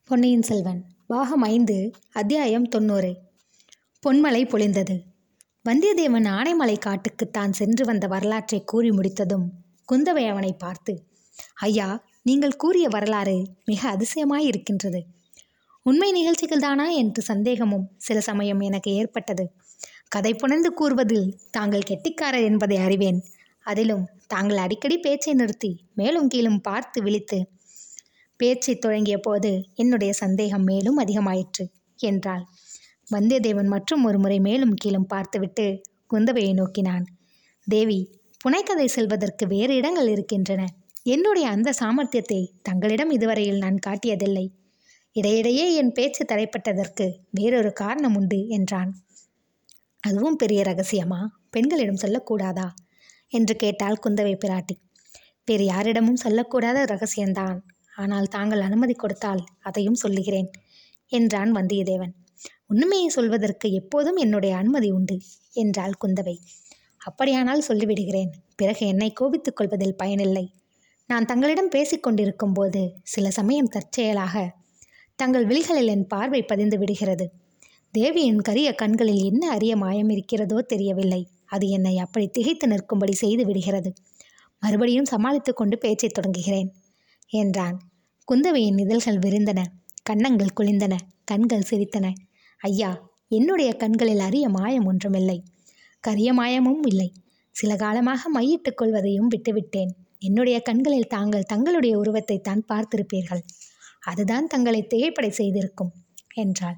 பொன்னியின் செல்வன் பாகம் ஐந்து அத்தியாயம் தொண்ணூறு பொன்மலை பொழிந்தது வந்தியத்தேவன் ஆனைமலை காட்டுக்கு தான் சென்று வந்த வரலாற்றை கூறி முடித்ததும் குந்தவை அவனை பார்த்து ஐயா நீங்கள் கூறிய வரலாறு மிக அதிசயமாய் இருக்கின்றது உண்மை நிகழ்ச்சிகள் தானா என்று சந்தேகமும் சில சமயம் எனக்கு ஏற்பட்டது கதை புனைந்து கூறுவதில் தாங்கள் கெட்டிக்காரர் என்பதை அறிவேன் அதிலும் தாங்கள் அடிக்கடி பேச்சை நிறுத்தி மேலும் கீழும் பார்த்து விழித்து பேச்சை தொடங்கிய போது என்னுடைய சந்தேகம் மேலும் அதிகமாயிற்று என்றாள் வந்தியத்தேவன் மற்றும் ஒரு முறை மேலும் கீழும் பார்த்துவிட்டு குந்தவையை நோக்கினான் தேவி புனைக்கதை செல்வதற்கு வேறு இடங்கள் இருக்கின்றன என்னுடைய அந்த சாமர்த்தியத்தை தங்களிடம் இதுவரையில் நான் காட்டியதில்லை இடையிடையே என் பேச்சு தடைப்பட்டதற்கு வேறொரு காரணம் உண்டு என்றான் அதுவும் பெரிய ரகசியமா பெண்களிடம் சொல்லக்கூடாதா என்று கேட்டாள் குந்தவை பிராட்டி வேறு யாரிடமும் சொல்லக்கூடாத ரகசியம்தான் ஆனால் தாங்கள் அனுமதி கொடுத்தால் அதையும் சொல்லுகிறேன் என்றான் வந்தியத்தேவன் உண்மையை சொல்வதற்கு எப்போதும் என்னுடைய அனுமதி உண்டு என்றாள் குந்தவை அப்படியானால் சொல்லிவிடுகிறேன் பிறகு என்னை கோபித்துக் கொள்வதில் பயனில்லை நான் தங்களிடம் பேசிக்கொண்டிருக்கும் போது சில சமயம் தற்செயலாக தங்கள் விழிகளில் என் பார்வை பதிந்து விடுகிறது தேவியின் கரிய கண்களில் என்ன அரிய மாயம் இருக்கிறதோ தெரியவில்லை அது என்னை அப்படி திகைத்து நிற்கும்படி செய்து விடுகிறது மறுபடியும் சமாளித்து கொண்டு பேச்சைத் தொடங்குகிறேன் என்றான் குந்தவையின் இதழ்கள் விரிந்தன கன்னங்கள் குளிந்தன கண்கள் சிரித்தன ஐயா என்னுடைய கண்களில் அரிய மாயம் ஒன்றுமில்லை கரிய மாயமும் இல்லை சில காலமாக மையிட்டுக் கொள்வதையும் விட்டுவிட்டேன் என்னுடைய கண்களில் தாங்கள் தங்களுடைய உருவத்தை தான் பார்த்திருப்பீர்கள் அதுதான் தங்களை திகைப்படை செய்திருக்கும் என்றாள்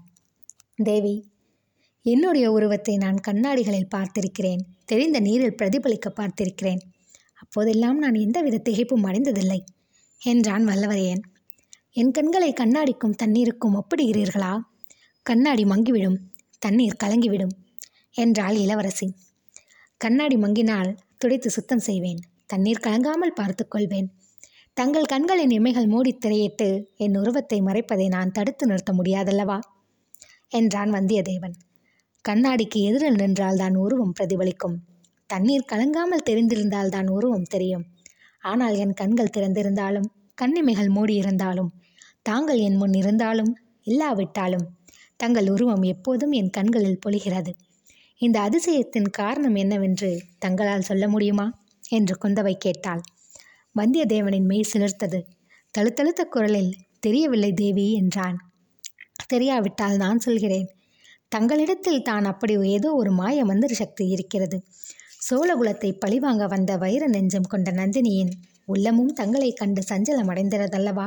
தேவி என்னுடைய உருவத்தை நான் கண்ணாடிகளில் பார்த்திருக்கிறேன் தெரிந்த நீரில் பிரதிபலிக்க பார்த்திருக்கிறேன் அப்போதெல்லாம் நான் எந்தவித திகைப்பும் அடைந்ததில்லை என்றான் வல்லவரையன் என் கண்களை கண்ணாடிக்கும் தண்ணீருக்கும் ஒப்பிடுகிறீர்களா கண்ணாடி மங்கிவிடும் தண்ணீர் கலங்கிவிடும் என்றாள் இளவரசி கண்ணாடி மங்கினால் துடைத்து சுத்தம் செய்வேன் தண்ணீர் கலங்காமல் பார்த்து கொள்வேன் தங்கள் கண்களின் இமைகள் மூடி திரையிட்டு என் உருவத்தை மறைப்பதை நான் தடுத்து நிறுத்த முடியாதல்லவா என்றான் வந்தியத்தேவன் கண்ணாடிக்கு எதிரில் நின்றால் தான் உருவம் பிரதிபலிக்கும் தண்ணீர் கலங்காமல் தெரிந்திருந்தால் தான் உருவம் தெரியும் ஆனால் என் கண்கள் திறந்திருந்தாலும் கண்ணிமைகள் மூடியிருந்தாலும் தாங்கள் என் முன் இருந்தாலும் இல்லாவிட்டாலும் தங்கள் உருவம் எப்போதும் என் கண்களில் பொழிகிறது இந்த அதிசயத்தின் காரணம் என்னவென்று தங்களால் சொல்ல முடியுமா என்று குந்தவை கேட்டாள் வந்தியத்தேவனின் மெய் சிலிர்த்தது தழுத்தழுத்த குரலில் தெரியவில்லை தேவி என்றான் தெரியாவிட்டால் நான் சொல்கிறேன் தங்களிடத்தில் தான் அப்படி ஏதோ ஒரு மாய மந்திர சக்தி இருக்கிறது சோழகுலத்தை பழிவாங்க வந்த வைர நெஞ்சம் கொண்ட நந்தினியின் உள்ளமும் தங்களை கண்டு சஞ்சலம் அடைந்திரதல்லவா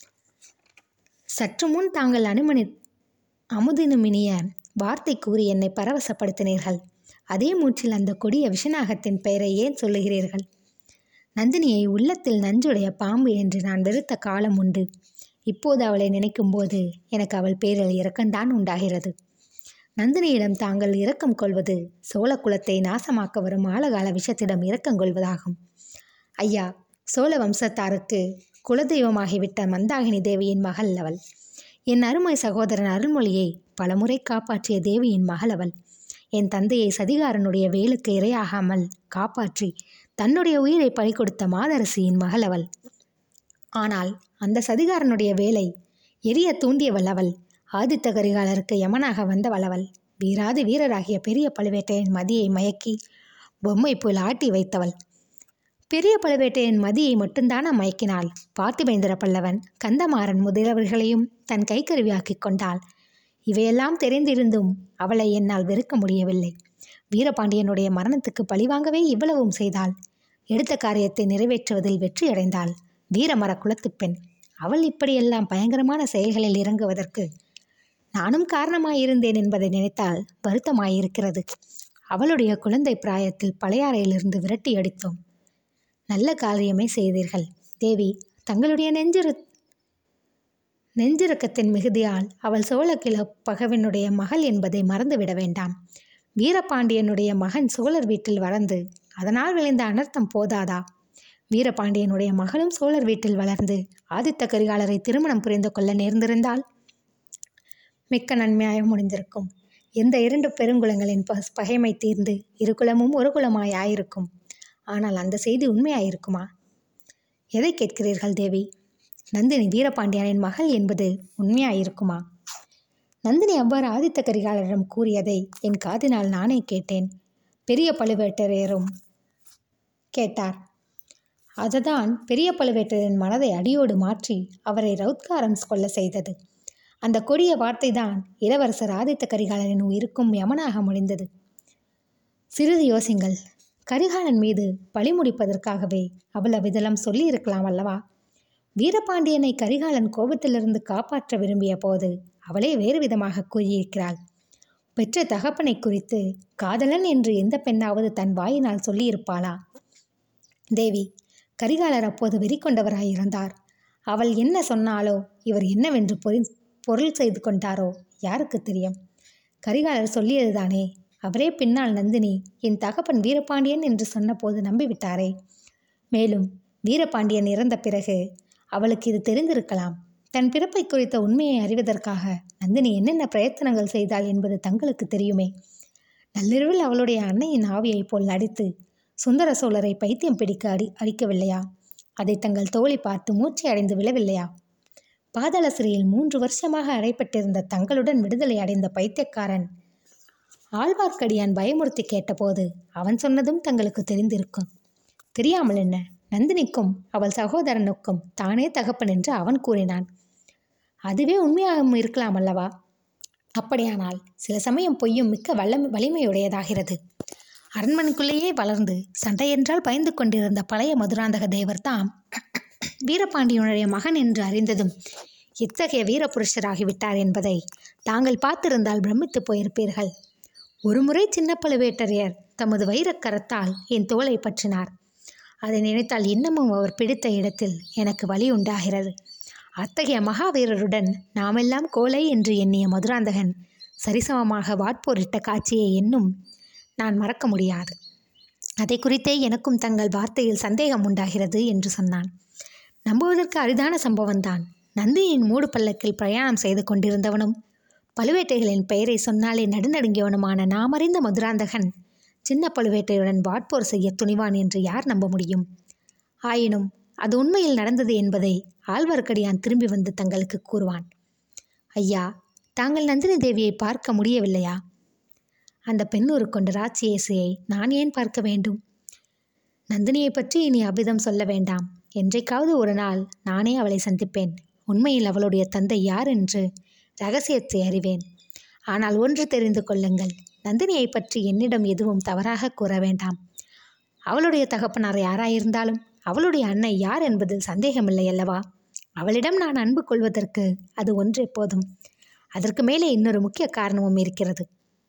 சற்று முன் தாங்கள் அனுமனி அமுதினுமினிய வார்த்தை கூறி என்னை பரவசப்படுத்தினீர்கள் அதே மூச்சில் அந்த கொடிய விஷநாகத்தின் பெயரை ஏன் சொல்லுகிறீர்கள் நந்தினியை உள்ளத்தில் நஞ்சுடைய பாம்பு என்று நான் வெறுத்த காலம் உண்டு இப்போது அவளை நினைக்கும்போது எனக்கு அவள் பேரில் இரக்கம்தான் உண்டாகிறது நந்தினியிடம் தாங்கள் இரக்கம் கொள்வது சோழ குலத்தை நாசமாக்க வரும் ஆழகால விஷத்திடம் இரக்கம் கொள்வதாகும் ஐயா சோழ வம்சத்தாருக்கு குலதெய்வமாகிவிட்ட மந்தாகினி தேவியின் மகள் அவள் என் அருமை சகோதரன் அருள்மொழியை பலமுறை காப்பாற்றிய தேவியின் மகள் அவள் என் தந்தையை சதிகாரனுடைய வேலுக்கு இரையாகாமல் காப்பாற்றி தன்னுடைய உயிரை பறி கொடுத்த மாதரசியின் மகள் அவள் ஆனால் அந்த சதிகாரனுடைய வேலை எரிய தூண்டியவள் அவள் ஆதித்த கரிகாலருக்கு யமனாக வந்தவள் அவள் வீராதி வீரராகிய பெரிய பழுவேட்டையின் மதியை மயக்கி பொம்மை போல் ஆட்டி வைத்தவள் பெரிய பழுவேட்டையின் மதியை மட்டும்தானா மயக்கினாள் பார்த்திபேந்திர பல்லவன் கந்தமாறன் முதலவர்களையும் தன் கைக்கருவியாக்கிக் கொண்டாள் இவையெல்லாம் தெரிந்திருந்தும் அவளை என்னால் வெறுக்க முடியவில்லை வீரபாண்டியனுடைய மரணத்துக்கு பழிவாங்கவே இவ்வளவும் செய்தாள் எடுத்த காரியத்தை நிறைவேற்றுவதில் வெற்றியடைந்தாள் வீரமர குலத்துப் பெண் அவள் இப்படியெல்லாம் பயங்கரமான செயல்களில் இறங்குவதற்கு நானும் காரணமாயிருந்தேன் என்பதை நினைத்தால் வருத்தமாயிருக்கிறது அவளுடைய குழந்தை பிராயத்தில் பழையாறையிலிருந்து விரட்டி அடித்தோம் நல்ல காரியமே செய்தீர்கள் தேவி தங்களுடைய நெஞ்சிரு நெஞ்சிறக்கத்தின் மிகுதியால் அவள் சோழகில பகவனுடைய மகள் என்பதை மறந்துவிட வேண்டாம் வீரபாண்டியனுடைய மகன் சோழர் வீட்டில் வளர்ந்து அதனால் விளைந்த அனர்த்தம் போதாதா வீரபாண்டியனுடைய மகளும் சோழர் வீட்டில் வளர்ந்து ஆதித்த கரிகாலரை திருமணம் புரிந்து கொள்ள நேர்ந்திருந்தால் மிக்க நன்மையாக முடிந்திருக்கும் எந்த இரண்டு பெருங்குலங்களின் ப பகைமை தீர்ந்து இரு குலமும் ஒரு குலமாய் ஆயிருக்கும் ஆனால் அந்த செய்தி உண்மையாயிருக்குமா எதை கேட்கிறீர்கள் தேவி நந்தினி வீரபாண்டியனின் மகள் என்பது உண்மையாயிருக்குமா நந்தினி அவ்வாறு ஆதித்த கரிகாலரிடம் கூறியதை என் காதினால் நானே கேட்டேன் பெரிய பழுவேட்டரையரும் கேட்டார் அதுதான் பெரிய பழுவேட்டரின் மனதை அடியோடு மாற்றி அவரை ரவுத்காரம் கொள்ள செய்தது அந்த கொடிய வார்த்தை தான் இளவரசர் ஆதித்த கரிகாலரின் உயிருக்கும் யமனாக முடிந்தது சிறிது யோசிங்கள் கரிகாலன் மீது பழி முடிப்பதற்காகவே அவ்வளவிதெல்லாம் சொல்லியிருக்கலாம் அல்லவா வீரபாண்டியனை கரிகாலன் கோபத்திலிருந்து காப்பாற்ற விரும்பிய போது அவளே வேறு விதமாக கூறியிருக்கிறாள் பெற்ற தகப்பனை குறித்து காதலன் என்று எந்த பெண்ணாவது தன் வாயினால் சொல்லியிருப்பாளா தேவி கரிகாலர் அப்போது வெறி கொண்டவராயிருந்தார் அவள் என்ன சொன்னாலோ இவர் என்னவென்று பொறி பொருள் செய்து கொண்டாரோ யாருக்கு தெரியும் கரிகாலர் சொல்லியதுதானே அவரே பின்னால் நந்தினி என் தகப்பன் வீரபாண்டியன் என்று சொன்னபோது நம்பிவிட்டாரே மேலும் வீரபாண்டியன் இறந்த பிறகு அவளுக்கு இது தெரிந்திருக்கலாம் தன் பிறப்பை குறித்த உண்மையை அறிவதற்காக நந்தினி என்னென்ன பிரயத்தனங்கள் செய்தாள் என்பது தங்களுக்கு தெரியுமே நள்ளிரவில் அவளுடைய அன்னையின் ஆவியைப் போல் நடித்து சுந்தர சோழரை பைத்தியம் பிடிக்க அடி அடிக்கவில்லையா அதை தங்கள் தோழி பார்த்து மூச்சை அடைந்து விழவில்லையா பாதாள சிறையில் மூன்று வருஷமாக அடைப்பட்டிருந்த தங்களுடன் விடுதலை அடைந்த பைத்தியக்காரன் ஆழ்வார்க்கடியான் பயமுறுத்தி கேட்டபோது அவன் சொன்னதும் தங்களுக்கு தெரிந்திருக்கும் தெரியாமல் என்ன நந்தினிக்கும் அவள் சகோதரனுக்கும் தானே தகப்பன் என்று அவன் கூறினான் அதுவே உண்மையாகவும் இருக்கலாம் அல்லவா அப்படியானால் சில சமயம் பொய்யும் மிக்க வல்ல வலிமையுடையதாகிறது அரண்மனைக்குள்ளேயே வளர்ந்து சண்டையென்றால் பயந்து கொண்டிருந்த பழைய மதுராந்தக தேவர் தாம் வீரபாண்டியனுடைய மகன் என்று அறிந்ததும் எத்தகைய வீரபுருஷராகிவிட்டார் என்பதை தாங்கள் பார்த்திருந்தால் பிரமித்து போயிருப்பீர்கள் ஒருமுறை சின்ன பழுவேட்டரையர் தமது வைரக்கரத்தால் என் தோலை பற்றினார் அதை நினைத்தால் இன்னமும் அவர் பிடித்த இடத்தில் எனக்கு வலி உண்டாகிறது அத்தகைய மகாவீரருடன் நாமெல்லாம் கோலை என்று எண்ணிய மதுராந்தகன் சரிசமமாக வாட்போரிட்ட காட்சியை இன்னும் நான் மறக்க முடியாது அதை குறித்தே எனக்கும் தங்கள் வார்த்தையில் சந்தேகம் உண்டாகிறது என்று சொன்னான் நம்புவதற்கு அரிதான சம்பவம்தான் நந்தியின் மூடு பல்லக்கில் பிரயாணம் செய்து கொண்டிருந்தவனும் பழுவேட்டைகளின் பெயரை சொன்னாலே நடுநடுங்கியவனுமான நாமறிந்த மதுராந்தகன் சின்ன பழுவேட்டையுடன் வாட்போர் செய்ய துணிவான் என்று யார் நம்ப முடியும் ஆயினும் அது உண்மையில் நடந்தது என்பதை ஆழ்வார்க்கடியான் திரும்பி வந்து தங்களுக்கு கூறுவான் ஐயா தாங்கள் நந்தினி தேவியை பார்க்க முடியவில்லையா அந்த பெண் ஒரு கொண்ட ராட்சியேசியை நான் ஏன் பார்க்க வேண்டும் நந்தினியை பற்றி இனி அவ்விதம் சொல்ல வேண்டாம் என்றைக்காவது ஒரு நாள் நானே அவளை சந்திப்பேன் உண்மையில் அவளுடைய தந்தை யார் என்று ரகசியத்தை அறிவேன் ஆனால் ஒன்று தெரிந்து கொள்ளுங்கள் நந்தினியை பற்றி என்னிடம் எதுவும் தவறாக கூற வேண்டாம் அவளுடைய தகப்பனார் யாராயிருந்தாலும் அவளுடைய அன்னை யார் என்பதில் சந்தேகமில்லை அல்லவா அவளிடம் நான் அன்பு கொள்வதற்கு அது ஒன்றே போதும் அதற்கு மேலே இன்னொரு முக்கிய காரணமும் இருக்கிறது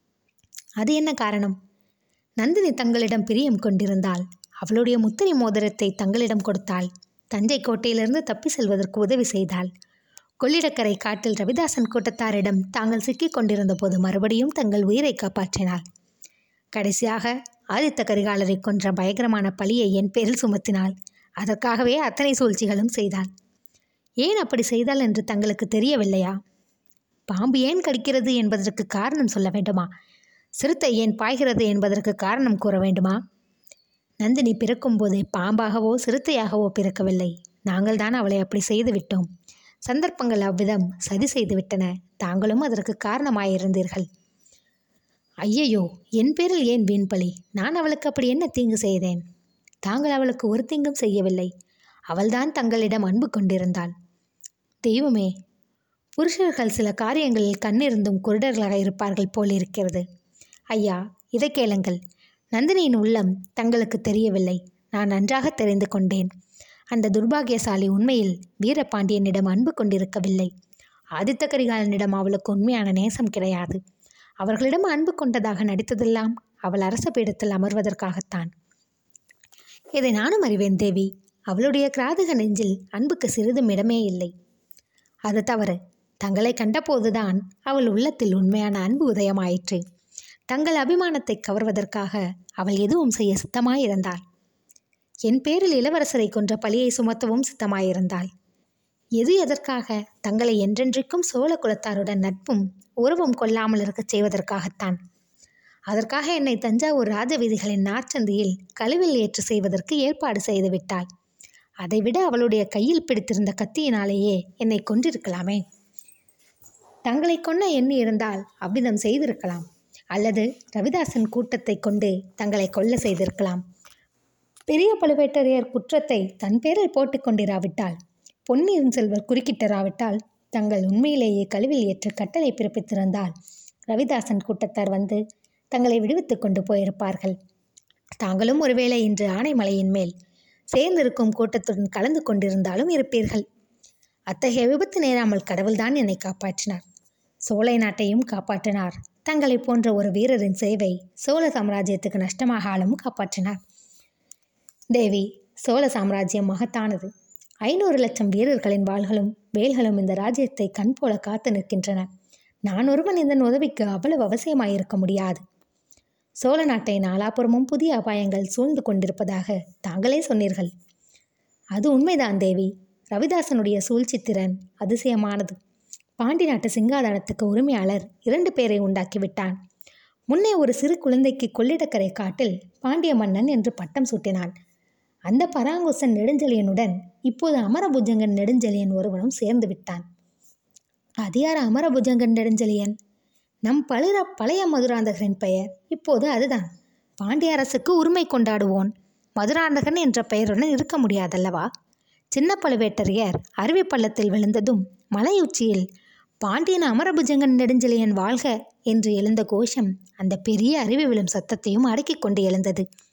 அது என்ன காரணம் நந்தினி தங்களிடம் பிரியம் கொண்டிருந்தால் அவளுடைய முத்திரை மோதிரத்தை தங்களிடம் கொடுத்தாள் தஞ்சை கோட்டையிலிருந்து தப்பி செல்வதற்கு உதவி செய்தாள் கொள்ளிடக்கரை காட்டில் ரவிதாசன் கூட்டத்தாரிடம் தாங்கள் சிக்கிக் கொண்டிருந்த போது மறுபடியும் தங்கள் உயிரை காப்பாற்றினாள் கடைசியாக ஆதித்த கரிகாலரை கொன்ற பயங்கரமான பழியை என் பேரில் சுமத்தினாள் அதற்காகவே அத்தனை சூழ்ச்சிகளும் செய்தாள் ஏன் அப்படி செய்தாள் என்று தங்களுக்கு தெரியவில்லையா பாம்பு ஏன் கடிக்கிறது என்பதற்கு காரணம் சொல்ல வேண்டுமா சிறுத்தை ஏன் பாய்கிறது என்பதற்கு காரணம் கூற வேண்டுமா நந்தினி பிறக்கும்போதே பாம்பாகவோ சிறுத்தையாகவோ பிறக்கவில்லை நாங்கள் தான் அவளை அப்படி செய்து விட்டோம் சந்தர்ப்பங்கள் அவ்விதம் சதி செய்து விட்டன தாங்களும் அதற்கு காரணமாயிருந்தீர்கள் ஐயையோ என் பேரில் ஏன் வீண்பலி நான் அவளுக்கு அப்படி என்ன தீங்கு செய்தேன் தாங்கள் அவளுக்கு ஒரு தீங்கும் செய்யவில்லை அவள்தான் தங்களிடம் அன்பு கொண்டிருந்தாள் தெய்வமே புருஷர்கள் சில காரியங்களில் கண்ணிருந்தும் குருடர்களாக இருப்பார்கள் போல் இருக்கிறது ஐயா இதை கேளுங்கள் நந்தினியின் உள்ளம் தங்களுக்கு தெரியவில்லை நான் நன்றாக தெரிந்து கொண்டேன் அந்த துர்பாகியசாலி உண்மையில் வீரபாண்டியனிடம் அன்பு கொண்டிருக்கவில்லை ஆதித்த கரிகாலனிடம் அவளுக்கு உண்மையான நேசம் கிடையாது அவர்களிடம் அன்பு கொண்டதாக நடித்ததெல்லாம் அவள் அரச பீடத்தில் அமர்வதற்காகத்தான் இதை நானும் அறிவேன் தேவி அவளுடைய கிராதக நெஞ்சில் அன்புக்கு சிறிதும் இடமே இல்லை அது தவறு தங்களை கண்டபோதுதான் அவள் உள்ளத்தில் உண்மையான அன்பு உதயமாயிற்று தங்கள் அபிமானத்தை கவர்வதற்காக அவள் எதுவும் செய்ய சித்தமாயிருந்தாள் என் பேரில் இளவரசரை கொன்ற பழியை சுமத்தவும் சித்தமாயிருந்தாள் எது எதற்காக தங்களை என்றென்றைக்கும் சோழ குலத்தாருடன் நட்பும் உறவும் கொள்ளாமல் இருக்கச் செய்வதற்காகத்தான் அதற்காக என்னை தஞ்சாவூர் ராஜ வீதிகளின் நாற்சந்தியில் கழுவில் ஏற்று செய்வதற்கு ஏற்பாடு செய்து விட்டாள் அதைவிட அவளுடைய கையில் பிடித்திருந்த கத்தியினாலேயே என்னை கொன்றிருக்கலாமே தங்களை கொன்ன எண்ணி இருந்தால் அவ்விதம் செய்திருக்கலாம் அல்லது ரவிதாசன் கூட்டத்தை கொண்டு தங்களை கொல்ல செய்திருக்கலாம் பெரிய பழுவேட்டரையர் குற்றத்தை தன் பேரில் போட்டுக்கொண்டிராவிட்டால் பொன்னியின் செல்வர் குறுக்கிட்டராவிட்டால் தங்கள் உண்மையிலேயே கழுவில் ஏற்ற கட்டளை பிறப்பித்திருந்தால் ரவிதாசன் கூட்டத்தார் வந்து தங்களை விடுவித்துக் கொண்டு போயிருப்பார்கள் தாங்களும் ஒருவேளை இன்று ஆனைமலையின் மேல் சேர்ந்திருக்கும் கூட்டத்துடன் கலந்து கொண்டிருந்தாலும் இருப்பீர்கள் அத்தகைய விபத்து நேராமல் கடவுள்தான் என்னை காப்பாற்றினார் சோலை நாட்டையும் காப்பாற்றினார் தங்களை போன்ற ஒரு வீரரின் சேவை சோழ சாம்ராஜ்யத்துக்கு நஷ்டமாகாலும் காப்பாற்றினார் தேவி சோழ சாம்ராஜ்யம் மகத்தானது ஐநூறு லட்சம் வீரர்களின் வாள்களும் வேல்களும் இந்த ராஜ்யத்தை கண் போல காத்து நிற்கின்றன நான் ஒருவன் இதன் உதவிக்கு அவ்வளவு அவசியமாயிருக்க முடியாது சோழ நாட்டை நாலாபுறமும் புதிய அபாயங்கள் சூழ்ந்து கொண்டிருப்பதாக தாங்களே சொன்னீர்கள் அது உண்மைதான் தேவி ரவிதாசனுடைய சூழ்ச்சி திறன் அதிசயமானது பாண்டி நாட்டு சிங்காதனத்துக்கு உரிமையாளர் இரண்டு பேரை உண்டாக்கிவிட்டான் முன்னே ஒரு சிறு குழந்தைக்கு கொள்ளிடக்கரை காட்டில் பாண்டிய மன்னன் என்று பட்டம் சூட்டினான் அந்த பராங்குசன் நெடுஞ்செழியனுடன் இப்போது அமரபுஜங்கன் நெடுஞ்செழியன் ஒருவனும் சேர்ந்து விட்டான் அது யார் அமரபுஜங்கன் நெடுஞ்செழியன் நம் பழைய பழைய மதுராந்தகரின் பெயர் இப்போது அதுதான் பாண்டிய அரசுக்கு உரிமை கொண்டாடுவோன் மதுராந்தகன் என்ற பெயருடன் இருக்க முடியாதல்லவா சின்ன பழுவேட்டரையர் அருவி பள்ளத்தில் விழுந்ததும் மலையுச்சியில் பாண்டியன் அமரபுஜங்கன் நெடுஞ்செழியன் வாழ்க என்று எழுந்த கோஷம் அந்த பெரிய அருவி விழும் சத்தத்தையும் அடக்கிக் கொண்டு எழுந்தது